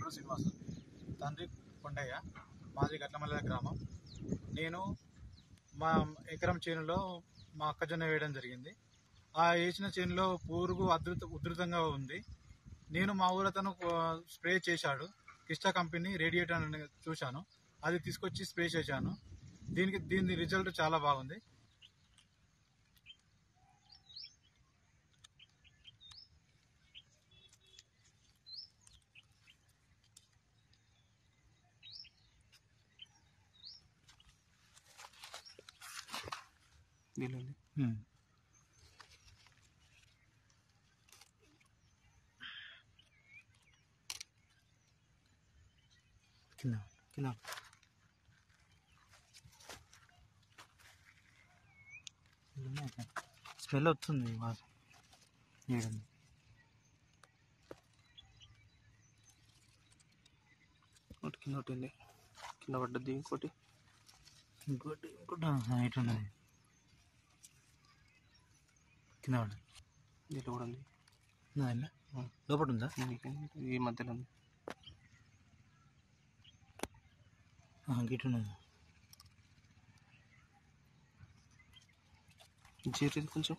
కుమారుడు శ్రీనివాసు తండ్రి కొండయ్య మాది గట్లమల్ల గ్రామం నేను మా ఎకరం చేనులో మా అక్కజొన్న వేయడం జరిగింది ఆ వేసిన చేనులో పురుగు అధృత ఉధృతంగా ఉంది నేను మా ఊరతను స్ప్రే చేశాడు కిస్టా కంపెనీ రేడియేటర్ అని చూశాను అది తీసుకొచ్చి స్ప్రే చేశాను దీనికి దీని రిజల్ట్ చాలా బాగుంది దీనిలో కింద కింద స్మెల్ వస్తుంది వాసన ఏడండి ఒకటి కింద ఒకటి ఉంది కింద పడ్డది ఇంకోటి ఇంకోటి ఇంకోటి హైట్ ఉన్నది కింద పడ్డది దీంట్లో కూడా ఉంది ఉన్నదా లోపల ఉందా ఈ మధ్యలో ఉంది గిట్ ఉన్నది జీరేది కొంచెం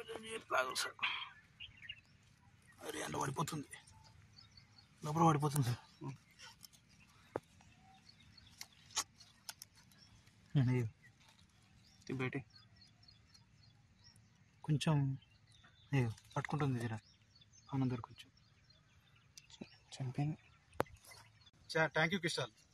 అరే అందులో పడిపోతుంది లోపల పడిపోతుంది సార్ అయ్యో ఇది బయట కొంచెం అయ్యో పట్టుకుంటుంది జర ఆనందర్ కొంచెం చనిపోయింది థ్యాంక్ యూ కిషాల్